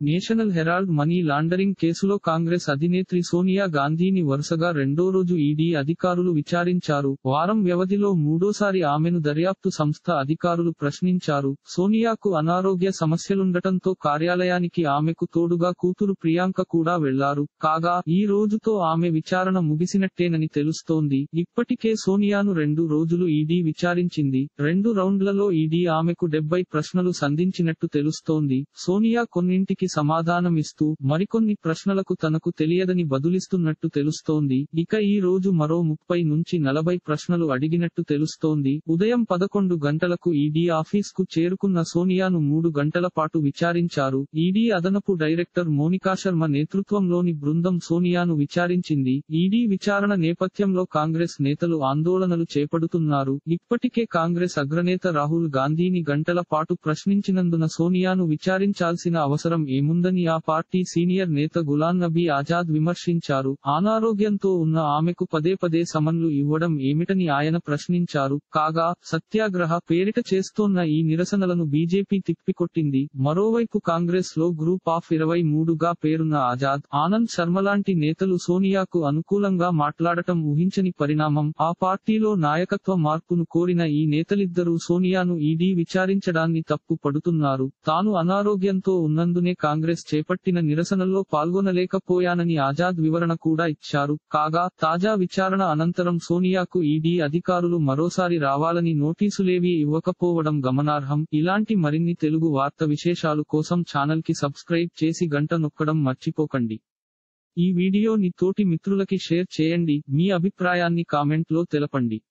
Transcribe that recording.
national Herald money laundering కేసులో కాంగ్రెస్ అధినేత్రి సోనియా గాంధీని వరుసగా రెండో రోజు ఈడీ అధికారులు విచారించారు వారం వ్యవధిలో మూడోసారి ఆమెను దర్యాప్తు సంస్థ అధికారులు ప్రశ్నించారు సోనియాకు అనారోగ్య సమస్యలుండటంతో కార్యాలయానికి ఆమెకు తోడుగా కూతురు ప్రియాంక కూడా వెళ్లారు కాగా ఈ రోజుతో ఆమె విచారణ ముగిసినట్టేనని తెలుస్తోంది ఇప్పటికే సోనియాను రెండు రోజులు ఈడీ విచారించింది రెండు రౌండ్లలో ఈడీ ఆమెకు డెబ్బై ప్రశ్నలు సంధించినట్టు తెలుస్తోంది సోనియా కొన్నింటికి సమాధానమిస్తూ మరికొన్ని ప్రశ్నలకు తనకు తెలియదని బదులిస్తున్నట్టు తెలుస్తోంది ఇక ఈ రోజు మరో ముప్పై నుంచి నలభై ప్రశ్నలు అడిగినట్టు తెలుస్తోంది ఉదయం పదకొండు గంటలకు ఈడీ ఆఫీస్ కు చేరుకున్న సోనియాను మూడు గంటల పాటు విచారించారు ఈడీ అదనపు డైరెక్టర్ మోనికా శర్మ నేతృత్వంలోని బృందం సోనియాను విచారించింది ఈడీ విచారణ నేపథ్యంలో కాంగ్రెస్ నేతలు ఆందోళనలు చేపడుతున్నారు ఇప్పటికే కాంగ్రెస్ అగ్రనేత రాహుల్ గాంధీని గంటల పాటు ప్రశ్నించినందున సోనియాను విచారించాల్సిన అవసరం ఏముందని ఆ పార్టీ సీనియర్ నేత గులాం నబీ ఆజాద్ విమర్శించారు అనారోగ్యంతో ఉన్న ఆమెకు పదే పదే సమన్లు ఇవ్వడం ఏమిటని ఆయన ప్రశ్నించారు కాగా సత్యాగ్రహ పేరిట చేస్తోన్న ఈ నిరసనలను బీజేపీ తిప్పికొట్టింది మరోవైపు కాంగ్రెస్ లో గ్రూప్ ఆఫ్ ఇరవై మూడుగా పేరున్న ఆజాద్ ఆనంద్ శర్మలాంటి నేతలు సోనియాకు అనుకూలంగా మాట్లాడటం ఊహించని పరిణామం ఆ పార్టీలో నాయకత్వ మార్పును కోరిన ఈ నేతలిద్దరూ సోనియాను ఈడీ విచారించడాన్ని తప్పు పడుతున్నారు తాను అనారోగ్యంతో ఉన్నందునే కాంగ్రెస్ చేపట్టిన నిరసనల్లో పాల్గొనలేకపోయానని ఆజాద్ వివరణ కూడా ఇచ్చారు కాగా తాజా విచారణ అనంతరం సోనియాకు ఈడీ అధికారులు మరోసారి రావాలని నోటీసులేవీ ఇవ్వకపోవడం గమనార్హం ఇలాంటి మరిన్ని తెలుగు వార్త విశేషాలు కోసం ఛానల్ కి సబ్స్క్రైబ్ చేసి గంట నొక్కడం మర్చిపోకండి ఈ వీడియోని తోటి మిత్రులకి షేర్ చేయండి మీ అభిప్రాయాన్ని కామెంట్ లో తెలపండి